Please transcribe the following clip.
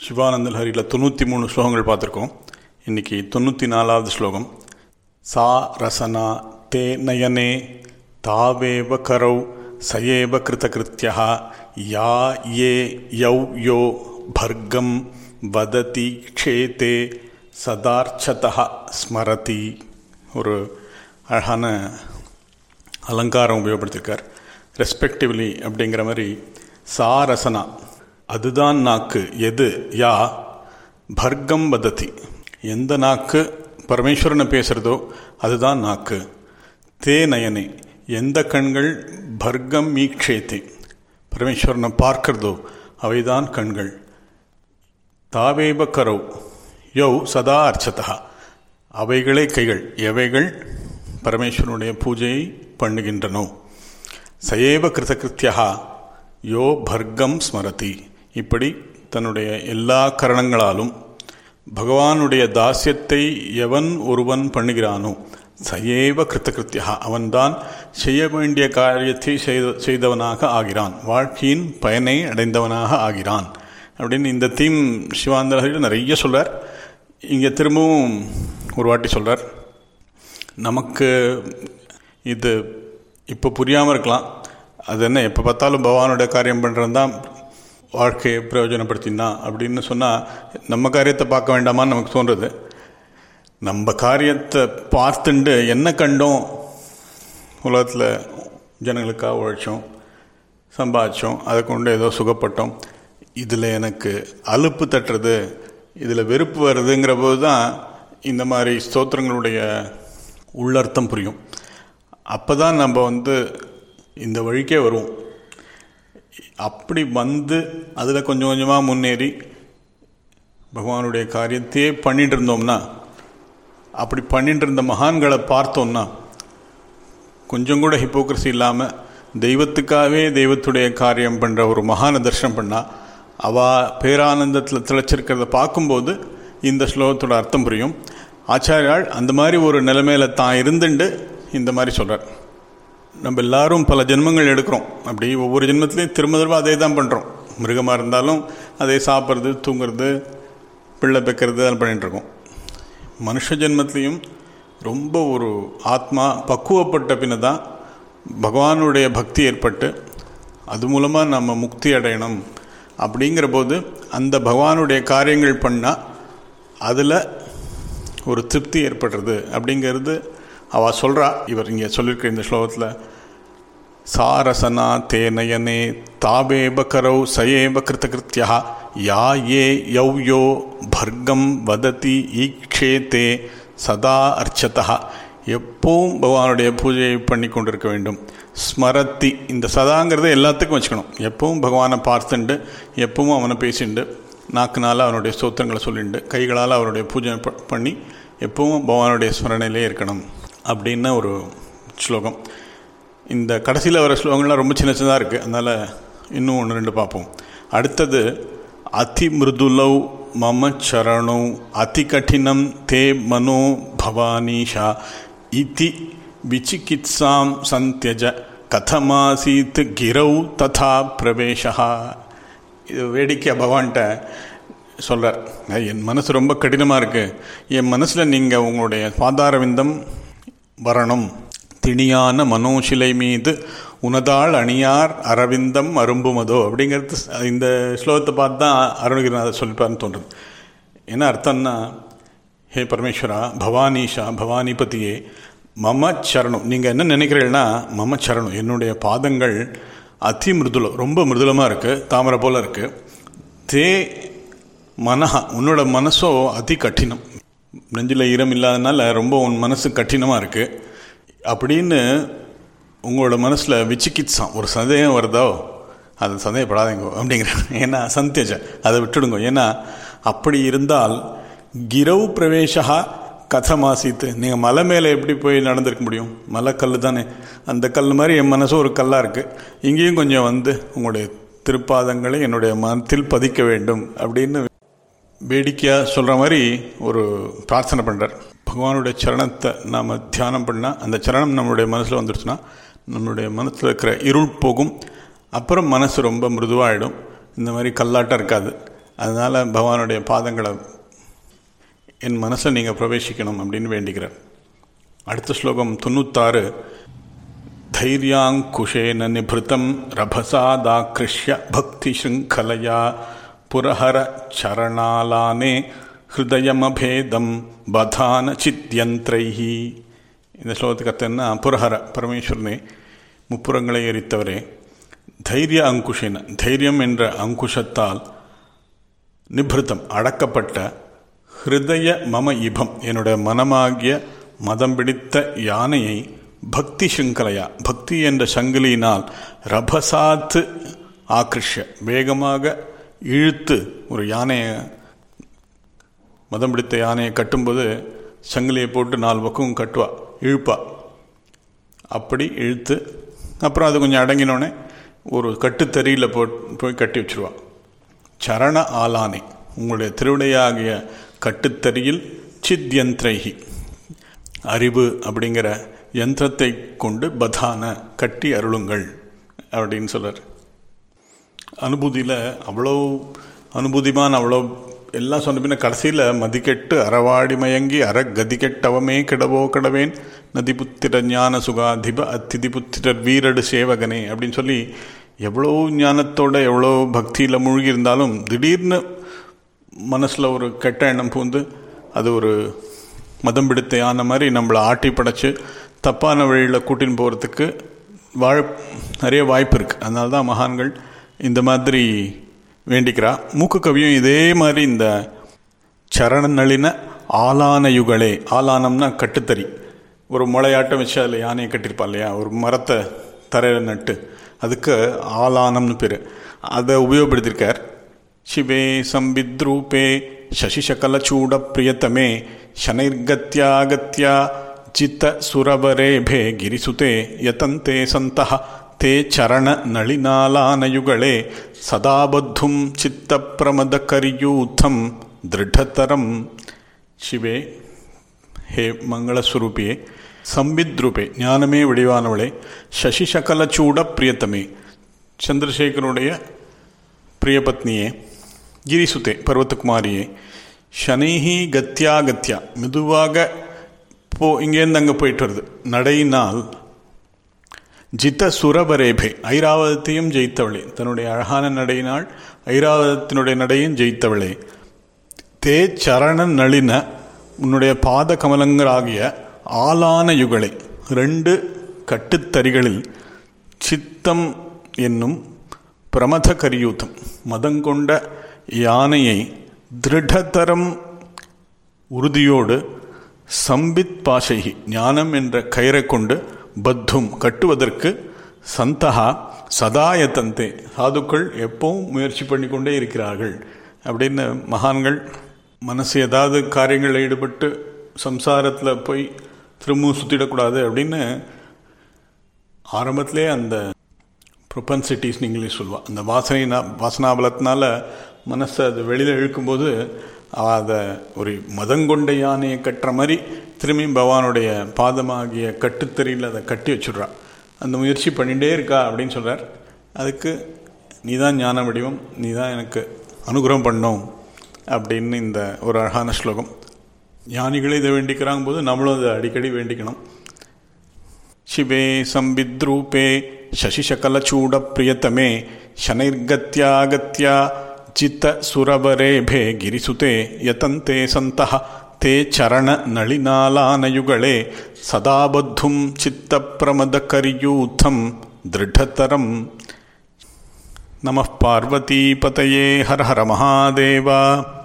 சிவானந்த ஹரியில் தொண்ணூற்றி மூணு ஸ்லோகங்கள் பார்த்துருக்கோம் இன்றைக்கி தொண்ணூற்றி நாலாவது ஸ்லோகம் சா ரசனா தே நயனே தாவேவ கரௌ சயேவ கிருதகிருத்தியா யா ஏ யௌ யோ பர்கம் வததி க்ஷேதே சதார்ச்சதா ஸ்மரதி ஒரு அழகான அலங்காரம் உபயோகப்படுத்தியிருக்கார் ரெஸ்பெக்டிவ்லி அப்படிங்கிற மாதிரி சாரசனா அதுதான் நாக்கு எது யா பர்க்கம் வதத்தி எந்த நாக்கு பரமேஸ்வரனை பேசுகிறதோ அதுதான் நாக்கு தே நயனே எந்த கண்கள் பர்க்கம் மீக்ஷேத்தே பரமேஸ்வரனை பார்க்கிறதோ அவைதான் கண்கள் தாவேப கரௌ யௌ சதா அர்ச்சதா அவைகளே கைகள் எவைகள் பரமேஸ்வரனுடைய பூஜையை பண்ணுகின்றனோ சயேவ கிருதகிருத்தியா யோ பர்க்கம் ஸ்மரதி இப்படி தன்னுடைய எல்லா கரணங்களாலும் பகவானுடைய தாசியத்தை எவன் ஒருவன் பண்ணுகிறானோ சயேவ கிருத்தகிருத்தியா அவன்தான் செய்ய வேண்டிய காரியத்தை செய்த செய்தவனாக ஆகிறான் வாழ்க்கையின் பயனை அடைந்தவனாக ஆகிறான் அப்படின்னு இந்த தீம் சிவாந்தரில் நிறைய சொல்கிறார் இங்கே திரும்பவும் ஒரு வாட்டி சொல்கிறார் நமக்கு இது இப்போ புரியாமல் இருக்கலாம் அது என்ன எப்போ பார்த்தாலும் பகவானுடைய காரியம் பண்ணுறது தான் வாழ்க்கையை பிரயோஜனப்படுத்தினா அப்படின்னு சொன்னால் நம்ம காரியத்தை பார்க்க வேண்டாமான்னு நமக்கு தோன்றுறது நம்ம காரியத்தை பார்த்துண்டு என்ன கண்டோம் உலகத்தில் ஜனங்களுக்காக உழைச்சோம் சம்பாதிச்சோம் அதை கொண்டு ஏதோ சுகப்பட்டோம் இதில் எனக்கு அலுப்பு தட்டுறது இதில் வெறுப்பு வருதுங்கிற போது தான் இந்த மாதிரி ஸ்தோத்திரங்களுடைய உள்ளர்த்தம் புரியும் அப்போ தான் நம்ம வந்து இந்த வழிக்கே வருவோம் அப்படி வந்து அதில் கொஞ்சம் கொஞ்சமாக முன்னேறி பகவானுடைய காரியத்தையே பண்ணிட்டு இருந்தோம்னா அப்படி பண்ணிட்டு இருந்த மகான்களை பார்த்தோம்னா கொஞ்சம் கூட ஹிப்போக்ரஸி இல்லாமல் தெய்வத்துக்காகவே தெய்வத்துடைய காரியம் பண்ணுற ஒரு மகான தர்ஷனம் பண்ணால் அவ பேரானந்தத்தில் திளைச்சிருக்கிறத பார்க்கும்போது இந்த ஸ்லோகத்தோட அர்த்தம் புரியும் ஆச்சாரியால் அந்த மாதிரி ஒரு நிலைமையில தான் இருந்துண்டு இந்த மாதிரி சொல்கிறார் நம்ம எல்லாரும் பல ஜென்மங்கள் எடுக்கிறோம் அப்படி ஒவ்வொரு ஜென்மத்திலையும் திரும்ப திரும்ப அதே தான் பண்ணுறோம் மிருகமாக இருந்தாலும் அதே சாப்பிட்றது தூங்குறது பிள்ளை பெக்கிறது அதெல்லாம் பண்ணிகிட்ருக்கோம் மனுஷ ஜென்மத்திலையும் ரொம்ப ஒரு ஆத்மா பக்குவப்பட்ட பின்ன தான் பகவானுடைய பக்தி ஏற்பட்டு அது மூலமாக நம்ம முக்தி அடையணும் அப்படிங்கிற போது அந்த பகவானுடைய காரியங்கள் பண்ணால் அதில் ஒரு திருப்தி ஏற்படுறது அப்படிங்கிறது அவள் சொல்கிறா இவர் இங்கே சொல்லியிருக்க இந்த ஸ்லோகத்தில் சாரசனா தே நயனே தாபேப கரௌ சயேப கிருத்தகிருத்தியா யா ஏ யௌ யோ பர்க்கம் வததி ஈக்ஷே தே சதா அர்ச்சதா எப்பவும் பகவானுடைய பூஜையை பண்ணி கொண்டிருக்க வேண்டும் ஸ்மரத்தி இந்த சதாங்கிறத எல்லாத்துக்கும் வச்சுக்கணும் எப்பவும் பகவானை பார்த்துண்டு எப்பவும் அவனை பேசிண்டு நாக்குனால அவனுடைய ஸ்தோத்திரங்களை சொல்லிண்டு கைகளால் அவருடைய பூஜை பண்ணி எப்பவும் பகவானுடைய ஸ்மரணையிலே இருக்கணும் அப்படின்னு ஒரு ஸ்லோகம் இந்த கடைசியில் வர ஸ்லோகங்கள்லாம் ரொம்ப சின்ன சின்னதாக இருக்குது அதனால் இன்னும் ஒன்று ரெண்டு பார்ப்போம் அடுத்தது அதி மிருதுலௌ மம சரணௌ அதி கடினம் தே மனோ பவானீஷா இதி விசிகித்சாம் சந்தியஜ கதமாசீத் கிரௌ ததா பிரவேசா இது வேடிக்கை பகவான்கிட்ட சொல்கிறார் என் மனசு ரொம்ப கடினமாக இருக்குது என் மனசில் நீங்கள் உங்களுடைய பாதாரவிந்தம் வரணும் திணியான மனோசிலை மீது உனதாள் அணியார் அரவிந்தம் அரும்புமதோ அப்படிங்கிறது இந்த ஸ்லோகத்தை பார்த்து தான் அருணகிரிநாதர் சொல்லிப்பார்னு தோன்றுது என்ன அர்த்தம்னா ஹே பரமேஸ்வரா பவானீஷா பவானிபதியே மம சரணம் நீங்கள் என்ன நினைக்கிறீங்கன்னா மம சரணம் என்னுடைய பாதங்கள் அதி மிருதுலம் ரொம்ப மிருதுலமாக இருக்குது தாமரை போல் இருக்குது தே மனஹா உன்னோட மனசோ அதி கঠিனம் நெஞ்சில் ஈரம் இல்லாதனால ரொம்ப உன் மனசு கঠিனமாக இருக்குது அப்படின்னு உங்களோட மனசில் விசிகித்சாம் ஒரு சந்தேகம் வருதோ அது சந்தேகப்படாதீங்க அப்படிங்கிற ஏன்னா சந்தேஜ அதை விட்டுடுங்க ஏன்னா அப்படி இருந்தால் கிரவ் பிரவேசா கதமாசித்து நீங்கள் மலை மேலே எப்படி போய் நடந்திருக்க முடியும் மலை கல் தானே அந்த கல் மாதிரி என் மனசு ஒரு கல்லாக இருக்குது இங்கேயும் கொஞ்சம் வந்து உங்களுடைய திருப்பாதங்களை என்னுடைய மனத்தில் பதிக்க வேண்டும் அப்படின்னு வேடிக்கையாக சொல்கிற மாதிரி ஒரு பிரார்த்தனை பண்ணுறார் பகவானுடைய சரணத்தை நாம் தியானம் பண்ணால் அந்த சரணம் நம்மளுடைய மனசில் வந்துடுச்சுன்னா நம்மளுடைய மனசில் இருக்கிற இருள் போகும் அப்புறம் மனசு ரொம்ப மிருதுவாகிடும் இந்த மாதிரி கல்லாட்டம் இருக்காது அதனால் பகவானுடைய பாதங்களை என் மனசை நீங்கள் பிரவேசிக்கணும் அப்படின்னு வேண்டிக்கிறார் அடுத்த ஸ்லோகம் தொண்ணூத்தாறு தைரியாங்குஷேன நிபிருத்தம் ரபசாதாக்கிருஷ்ய பக்தி ஸ்ருங்கலையா புரஹர சரணாலானே ஹிருதயமபேதம் பதான சித்யந்திரைஹி இந்த ஸ்லோகத்துக்கு அர்த்தம் என்ன புரஹர பரமேஸ்வரனே முப்புறங்களை எரித்தவரே தைரிய அங்குஷேன தைரியம் என்ற அங்குஷத்தால் நிபிருத்தம் அடக்கப்பட்ட ஹிருதய மம இபம் என்னுடைய மனமாகிய மதம் பிடித்த யானையை பக்தி சிங்கலையா பக்தி என்ற சங்கிலியினால் ரபசாத்து ஆக்ரிஷ்ய வேகமாக இழுத்து ஒரு யானையை மதம் பிடித்த யானையை கட்டும்போது சங்கிலியை போட்டு நாலு பக்கம் கட்டுவா இழுப்பா அப்படி இழுத்து அப்புறம் அது கொஞ்சம் அடங்கினோடனே ஒரு கட்டுத்தறியில் போ போய் கட்டி வச்சுருவா சரண ஆலானை உங்களுடைய திருவிடையாகிய கட்டுத்தறியில் சித்யந்திரைகி அறிவு அப்படிங்கிற யந்திரத்தை கொண்டு பதான கட்டி அருளுங்கள் அப்படின்னு சொல்கிறார் அனுபூதியில் அவ்வளோ அனுபூதிமான் அவ்வளோ எல்லாம் சொன்ன பின்ன கடைசியில் மதிக்கெட்டு அறவாடி மயங்கி அற கதி கெட்டவமே கிடவோ கிடவேன் நதிபுத்திர ஞான சுகாதிப அத்திதி புத்திரர் வீரடு சேவகனே அப்படின்னு சொல்லி எவ்வளோ ஞானத்தோட எவ்வளோ பக்தியில் மூழ்கி இருந்தாலும் திடீர்னு மனசில் ஒரு கெட்ட எண்ணம் பூந்து அது ஒரு மதம் பிடித்த யானை மாதிரி நம்மளை ஆட்டி படைச்சு தப்பான வழியில் கூட்டின்னு போகிறதுக்கு வாழ் நிறைய வாய்ப்பு இருக்குது அதனால தான் மகான்கள் இந்த மாதிரி வேண்டிக்கிறா மூக்கு கவியும் இதே மாதிரி இந்த சரண நளின ஆலான யுகளே ஆலானம்னா கட்டுத்தறி ஒரு முளையாட்டம் வச்சு அதில் யானையை கட்டியிருப்பா இல்லையா ஒரு மரத்தை தரையில் நட்டு அதுக்கு ஆலானம்னு பேர் அதை உபயோகப்படுத்தியிருக்கார் ಶಿವೆ ಸಂವಿದ್ರೂಪೆ ಶಶಿಶಕಲಚೂಡ ಪ್ರಿಯತಮೆ ಶನೈರ್ಗತ್ಯಾಗತ್ಯ ಜಿತ ಸುರವರೇಭೆ ಗಿರಿಸುತೆ ಯತಂತೆ ಸಂತಹ ತೇ ಚರಣ ನಳಿನಾಲಾನಯುಗಳೇ ಸದಾ ಬದ್ಧುಂ ಚಿತ್ತಪ್ರಮದ ಕರಿಯೂಥಂ ದೃಢತರಂ ಶಿವೆ ಹೇ ಮಂಗಳಸ್ವರೂಪಿಯೇ ಸಂವಿದ್ರೂಪೆ ஞானமே வடிவானவளே சசிசகலச்சூட பிரியத்தமே சந்திரசேகருடைய பிரியபத்னியே கிரிசுதே பர்வத்தகுமாரியே சனைஹி கத்தியா கத்தியா மெதுவாக போ இங்கேருந்து அங்கே போயிட்டு வருது நடையினால் ஜித்த சுரபரேபே ஐராவதத்தையும் ஜெயித்தவளே தன்னுடைய அழகான நடையினால் ஐராவதத்தினுடைய நடையும் ஜெயித்தவளே தே சரண நளின உன்னுடைய பாத கமலங்களாகிய ஆலான யுகளை ரெண்டு கட்டுத்தறிகளில் சித்தம் என்னும் பிரமத கரியூத்தம் மதங்கொண்ட யானையை திருடதரம் உறுதியோடு சம்பித் பாஷைகி ஞானம் என்ற கயிறை கொண்டு பத்தும் கட்டுவதற்கு சந்தகா சதாயத்தந்தே சாதுக்கள் எப்பவும் முயற்சி பண்ணி கொண்டே இருக்கிறார்கள் அப்படின்னு மகான்கள் மனசு ஏதாவது காரியங்களில் ஈடுபட்டு சம்சாரத்தில் போய் திரும்பவும் சுற்றிடக்கூடாது அப்படின்னு ஆரம்பத்திலே அந்த ப்ரொபன்சிட்டிஸ் நீங்களே சொல்லுவாள் அந்த வாசனை வாசனாபலத்தினால மனசை அது வெளியில் இழுக்கும்போது அதை ஒரு மதங்கொண்ட யானையை கட்டுற மாதிரி திரும்பியும் பகவானுடைய பாதமாகிய கட்டுத்தறியில் அதை கட்டி வச்சுட்றான் அந்த முயற்சி பண்ணிகிட்டே இருக்கா அப்படின்னு சொல்கிறார் அதுக்கு நீ தான் ஞான வடிவம் நீ தான் எனக்கு அனுகிரகம் பண்ணும் அப்படின்னு இந்த ஒரு அழகான ஸ்லோகம் ஞானிகளே இதை வேண்டிக்கிறாங்க போது நம்மளும் அதை அடிக்கடி வேண்டிக்கணும் ಶಿವೆ ಸಂವಿದ್ರೂಪೆ ಶಶಿಶಕಲಚೂಡ ಪ್ರಿಯತಮೆ ಶನೈರ್ಗತ್ಯಾಗತ್ಯ ಚಿತ್ತ ಸುರವರೇಭೆ ಗಿರಿಸುತೆ ಯತಂತೆ ಸಂತಹ ತೇ ಚರಣ ನಳಿನಾಲಾನಯುಗಳೇ ಸದಾ ಬದ್ಧುಂ ಚಿತ್ತಪ್ರಮದ ಕರಿಯೂಥಂ ದೃಢತರಂ ನಮಃ ಪಾರ್ವತೀಪತಯೇ ಹರ ಹರ ಮಹಾದೇವ